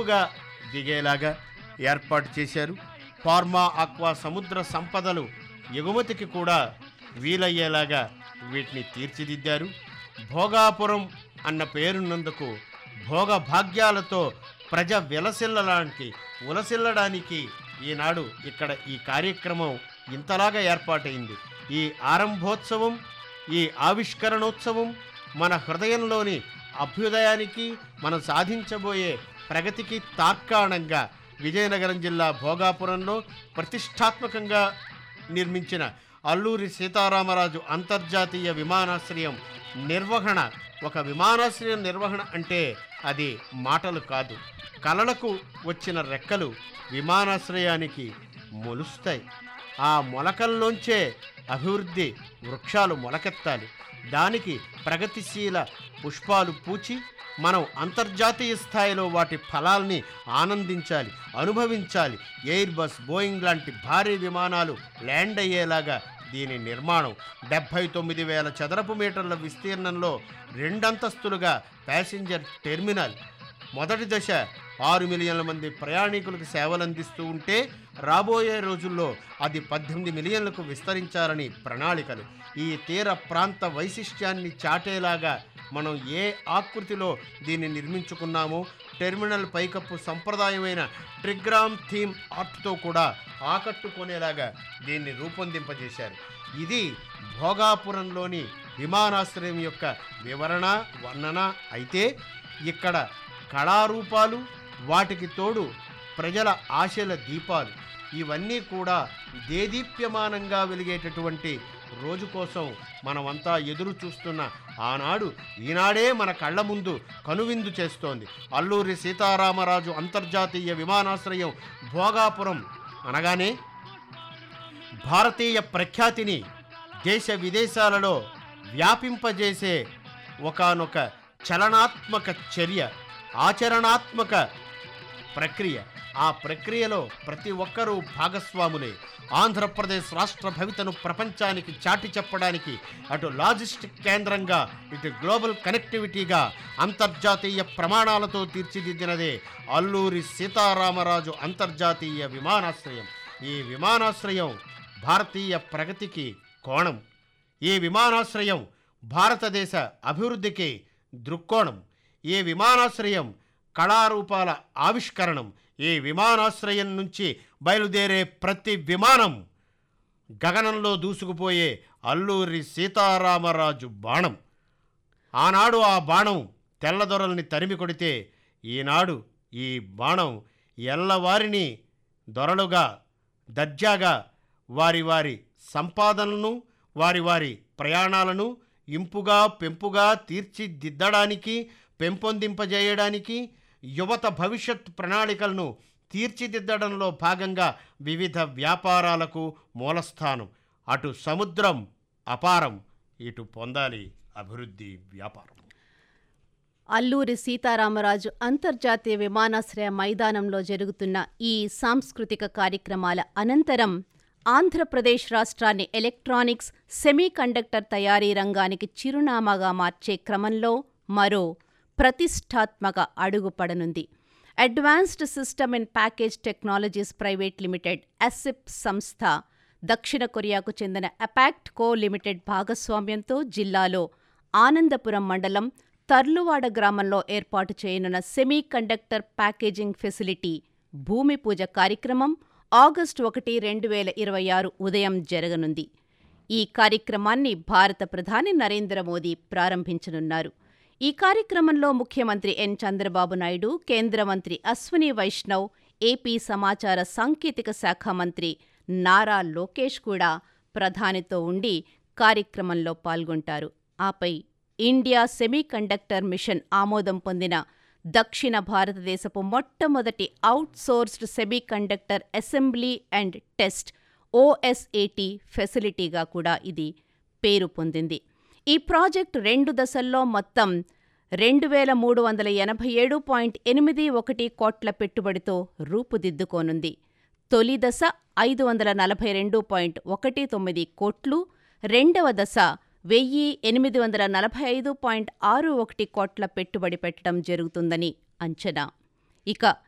సులువుగా దిగేలాగా ఏర్పాటు చేశారు ఫార్మా ఆక్వా సముద్ర సంపదలు ఎగుమతికి కూడా వీలయ్యేలాగా వీటిని తీర్చిదిద్దారు భోగాపురం అన్న పేరున్నందుకు భోగ భాగ్యాలతో ప్రజ విలసిల్లడానికి ఉలసిల్లడానికి ఈనాడు ఇక్కడ ఈ కార్యక్రమం ఇంతలాగా ఏర్పాటైంది ఈ ఆరంభోత్సవం ఈ ఆవిష్కరణోత్సవం మన హృదయంలోని అభ్యుదయానికి మనం సాధించబోయే ప్రగతికి తార్కాణంగా విజయనగరం జిల్లా భోగాపురంలో ప్రతిష్టాత్మకంగా నిర్మించిన అల్లూరి సీతారామరాజు అంతర్జాతీయ విమానాశ్రయం నిర్వహణ ఒక విమానాశ్రయం నిర్వహణ అంటే అది మాటలు కాదు కలలకు వచ్చిన రెక్కలు విమానాశ్రయానికి మొలుస్తాయి ఆ మొలకల్లోంచే అభివృద్ధి వృక్షాలు మొలకెత్తాలి దానికి ప్రగతిశీల పుష్పాలు పూచి మనం అంతర్జాతీయ స్థాయిలో వాటి ఫలాల్ని ఆనందించాలి అనుభవించాలి ఎయిర్ బస్ బోయింగ్ లాంటి భారీ విమానాలు ల్యాండ్ అయ్యేలాగా దీని నిర్మాణం డెబ్భై తొమ్మిది వేల చదరపు మీటర్ల విస్తీర్ణంలో రెండంతస్తులుగా ప్యాసింజర్ టెర్మినల్ మొదటి దశ ఆరు మిలియన్ల మంది ప్రయాణికులకు సేవలు అందిస్తూ ఉంటే రాబోయే రోజుల్లో అది పద్దెనిమిది మిలియన్లకు విస్తరించాలని ప్రణాళికలు ఈ తీర ప్రాంత వైశిష్ట్యాన్ని చాటేలాగా మనం ఏ ఆకృతిలో దీన్ని నిర్మించుకున్నామో టెర్మినల్ పైకప్పు సంప్రదాయమైన ట్రిగ్రామ్ థీమ్ ఆర్ట్తో కూడా ఆకట్టుకునేలాగా దీన్ని రూపొందింపజేశారు ఇది భోగాపురంలోని విమానాశ్రయం యొక్క వివరణ వర్ణన అయితే ఇక్కడ కళారూపాలు వాటికి తోడు ప్రజల ఆశల దీపాలు ఇవన్నీ కూడా దేదీప్యమానంగా వెలిగేటటువంటి రోజు కోసం మనమంతా ఎదురు చూస్తున్న ఆనాడు ఈనాడే మన కళ్ళ ముందు కనువిందు చేస్తోంది అల్లూరి సీతారామరాజు అంతర్జాతీయ విమానాశ్రయం భోగాపురం అనగానే భారతీయ ప్రఖ్యాతిని దేశ విదేశాలలో వ్యాపింపజేసే ఒకానొక చలనాత్మక చర్య ఆచరణాత్మక ప్రక్రియ ఆ ప్రక్రియలో ప్రతి ఒక్కరూ భాగస్వాములే ఆంధ్రప్రదేశ్ రాష్ట్ర భవితను ప్రపంచానికి చాటి చెప్పడానికి అటు లాజిస్టిక్ కేంద్రంగా ఇటు గ్లోబల్ కనెక్టివిటీగా అంతర్జాతీయ ప్రమాణాలతో తీర్చిదిద్దినదే అల్లూరి సీతారామరాజు అంతర్జాతీయ విమానాశ్రయం ఈ విమానాశ్రయం భారతీయ ప్రగతికి కోణం ఈ విమానాశ్రయం భారతదేశ అభివృద్ధికి దృక్కోణం ఈ విమానాశ్రయం కళారూపాల ఆవిష్కరణం ఈ విమానాశ్రయం నుంచి బయలుదేరే ప్రతి విమానం గగనంలో దూసుకుపోయే అల్లూరి సీతారామరాజు బాణం ఆనాడు ఆ బాణం తెల్లదొరల్ని తరిమి కొడితే ఈనాడు ఈ బాణం ఎల్లవారిని దొరలుగా దర్జాగా వారి వారి సంపాదనలను వారి వారి ప్రయాణాలను ఇంపుగా పెంపుగా తీర్చిదిద్దడానికి పెంపొందింపజేయడానికి యువత భవిష్యత్ ప్రణాళికలను తీర్చిదిద్దడంలో భాగంగా వివిధ వ్యాపారాలకు మూలస్థానం అటు సముద్రం అపారం ఇటు పొందాలి అభివృద్ధి వ్యాపారం అల్లూరి సీతారామరాజు అంతర్జాతీయ విమానాశ్రయ మైదానంలో జరుగుతున్న ఈ సాంస్కృతిక కార్యక్రమాల అనంతరం ఆంధ్రప్రదేశ్ రాష్ట్రాన్ని ఎలక్ట్రానిక్స్ సెమీకండక్టర్ తయారీ రంగానికి చిరునామాగా మార్చే క్రమంలో మరో ప్రతిష్టాత్మక అడుగు పడనుంది advanced system and package technologies private limited ASIP సంస్థ దక్షిణ కొరియాకు చెందిన అపాక్ట్ కో లిమిటెడ్ భాగస్వామ్యంతో జిల్లాలో ఆనందపురం మండలం తర్లువాడ గ్రామంలో ఏర్పాటు చేయనున్న సెమీ కండక్టర్ ప్యాకేజింగ్ ఫెసిలిటీ భూమి పూజ కార్యక్రమం ఆగస్టు ఒకటి రెండు వేల ఇరవై ఆరు ఉదయం జరగనుంది ఈ కార్యక్రమాన్ని భారత ప్రధాని నరేంద్ర మోదీ ప్రారంభించనున్నారు ఈ కార్యక్రమంలో ముఖ్యమంత్రి ఎన్ చంద్రబాబు నాయుడు కేంద్ర మంత్రి అశ్విని వైష్ణవ్ ఏపీ సమాచార సాంకేతిక శాఖ మంత్రి నారా లోకేష్ కూడా ప్రధానితో ఉండి కార్యక్రమంలో పాల్గొంటారు ఆపై ఇండియా సెమీకండక్టర్ మిషన్ ఆమోదం పొందిన దక్షిణ భారతదేశపు మొట్టమొదటి outsourced semiconductor assembly and test OSAT ఫెసిలిటీగా కూడా ఇది పేరు పొందింది ఈ ప్రాజెక్ట్ రెండు దశల్లో మొత్తం రెండు వేల మూడు వందల ఎనభై ఏడు పాయింట్ ఎనిమిది ఒకటి కోట్ల పెట్టుబడితో రూపుదిద్దుకోనుంది తొలి దశ ఐదు వందల నలభై రెండు పాయింట్ ఒకటి తొమ్మిది కోట్లు రెండవ దశ వెయ్యి ఎనిమిది వందల నలభై ఐదు పాయింట్ ఆరు ఒకటి కోట్ల పెట్టుబడి పెట్టడం జరుగుతుందని అంచనా ఇక